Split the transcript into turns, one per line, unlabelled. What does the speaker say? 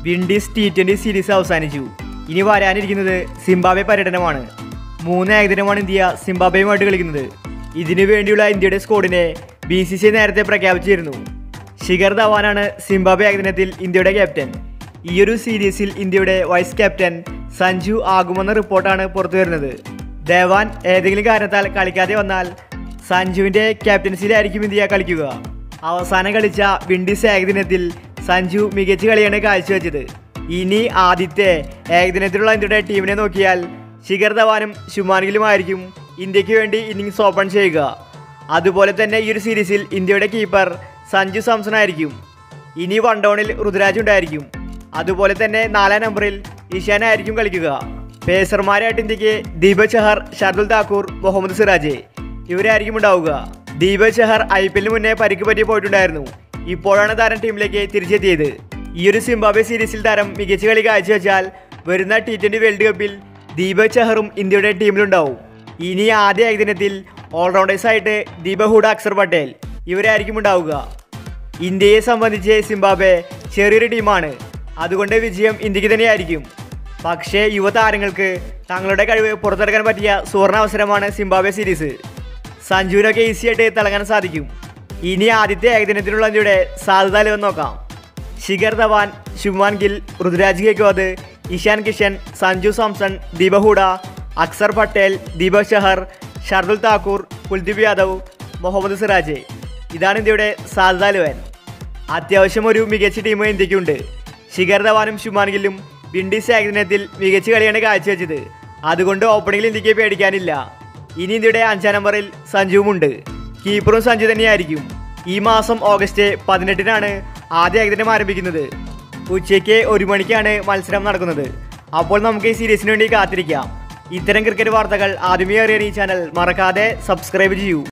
Windies T twenty series അവസാനിച്ചു ഇനി വരാനിരിക്കുന്നത് Zimbabwe പര്യടനമാണ് മൂന്ന് ഏകദിനമാണ് ഇന്ത്യ സിംബാബ്വെയുമായിട്ട് കളിക്കുന്നത് ഇതിനു വേണ്ടിയുള്ള ഇന്ത്യയുടെ സ്ക്വാഡിനെ ബി സി സി നേരത്തെ പ്രഖ്യാപിച്ചിരുന്നു ശിഖർ ധവാനാണ് സിംബാബ്വെ ഏകദിനത്തിൽ ഇന്ത്യയുടെ ക്യാപ്റ്റൻ ഈയൊരു സീരീസിൽ ഇന്ത്യയുടെ വൈസ് ക്യാപ്റ്റൻ സഞ്ജു ആകുമെന്ന റിപ്പോർട്ടാണ് പുറത്തുവരുന്നത് ധവാൻ ഏതെങ്കിലും കാരണത്താൽ കളിക്കാതെ വന്നാൽ സഞ്ജുവിന്റെ ക്യാപ്റ്റൻസിയിലായിരിക്കും ഇന്ത്യ കളിക്കുക അവസാനം കളിച്ച വിൻഡീസ് ഏകദിനത്തിൽ സഞ്ജു മികച്ച കളിയാണ് കാഴ്ചവെച്ചത് ഇനി ആദ്യത്തെ ഏകദിനത്തിലുള്ള ഇന്ത്യയുടെ ടീമിനെ നോക്കിയാൽ ശിഖർ ധവാനും ശുമാൻ ഗില്ലുമായിരിക്കും ഇന്ത്യക്ക് വേണ്ടി ഇന്നിങ്സ് ഓപ്പൺ ചെയ്യുക അതുപോലെ തന്നെ ഈ ഒരു സീരീസിൽ ഇന്ത്യയുടെ കീപ്പർ സഞ്ജു സാംസൺ ആയിരിക്കും ഇനി വൺ ഡൗണിൽ ഋതുരാജ് ഉണ്ടായിരിക്കും അതുപോലെ തന്നെ നാലാം നമ്പറിൽ ഇഷാൻ ആയിരിക്കും കളിക്കുക പേസർമാരായിട്ട് ഇന്ത്യക്ക് ദീപക് ചഹർ ഷർദുൽ താക്കൂർ മുഹമ്മദ് സിറാജ് ഇവരായിരിക്കും ഉണ്ടാവുക ദീപക് ചഹർ ഐ പി എല്ലിന് മുന്നേ പരിക്ക് പറ്റി പോയിട്ടുണ്ടായിരുന്നു ഇപ്പോഴാണ് താരം ടീമിലേക്ക് തിരിച്ചെത്തിയത് ഈ ഒരു സിംബാബ്വെ സീരീസിൽ താരം മികച്ച കളി കാഴ്ചവെച്ചാൽ വരുന്ന ടി ട്വൻ്റി വേൾഡ് കപ്പിൽ ദീപക് ചഹറും ഇന്ത്യയുടെ ടീമിലുണ്ടാവും ഇനി ആദ്യ ഏകദിനത്തിൽ ഓൾറൗണ്ടേഴ്സ് ആയിട്ട് ദീപക് ഹൂഡ അക്സർ പട്ടേൽ ഇവരായിരിക്കും ഉണ്ടാവുക ഇന്ത്യയെ സംബന്ധിച്ച് സിംബാബ്വെ ചെറിയൊരു ടീമാണ് അതുകൊണ്ട് വിജയം ഇന്ത്യക്ക് തന്നെയായിരിക്കും പക്ഷേ യുവതാരങ്ങൾക്ക് തങ്ങളുടെ കഴിവ് പുറത്തെടുക്കാൻ പറ്റിയ സുവർണ അവസരമാണ് സിംബാബ്വെ സീരീസ് സഞ്ജുവിനൊക്കെ ഈസി ആയിട്ട് തിളങ്ങാൻ സാധിക്കും ഇനി ആദ്യത്തെ ഏകദിനത്തിനുള്ള ഇന്ത്യയുടെ സാധ്യത ലെവൽ നോക്കാം ശിഖർ ധവാൻ ശുഭ്മാൻ ഗിൽ ഋതുരാജ് ഗെയ്ക്വാദ് ഇഷാൻ കിഷൻ സഞ്ജു സാംസൺ ദീപക് ഹൂഡ അക്സർ പട്ടേൽ ദീപക് ചഹർ ഷർദുൽ താക്കൂർ കുൽദീപ് യാദവ് മുഹമ്മദ് സിറാജ് ഇതാണ് ഇന്ത്യയുടെ സാധ്യത ലെവൻ അത്യാവശ്യം ഒരു മികച്ച ടീം ഇന്ത്യക്കുണ്ട് ശിഖർ ധവാനും ശുമാൻ ഗില്ലും വിൻഡീസ് ഏകദിനത്തിൽ മികച്ച കളിയാണ് കാഴ്ചവെച്ചത് അതുകൊണ്ട് ഓപ്പണിംഗിൽ ഇന്ത്യക്ക് പേടിക്കാനില്ല ഇനി ഇന്ത്യയുടെ അഞ്ചാം നമ്പറിൽ സഞ്ജുവുമുണ്ട് കീപ്പറും സഞ്ജു തന്നെയായിരിക്കും ഈ മാസം ഓഗസ്റ്റ് പതിനെട്ടിനാണ് ആദ്യ ഏകദിനം ആരംഭിക്കുന്നത് ഉച്ചയ്ക്ക് ഒരു മണിക്കാണ് മത്സരം നടക്കുന്നത് അപ്പോൾ നമുക്ക് ഈ സീരീസിന് വേണ്ടി കാത്തിരിക്കാം ഇത്തരം ക്രിക്കറ്റ് വാർത്തകൾ ആദ്യമേ അറിയാൻ ഈ ചാനൽ മറക്കാതെ സബ്സ്ക്രൈബ് ചെയ്യൂ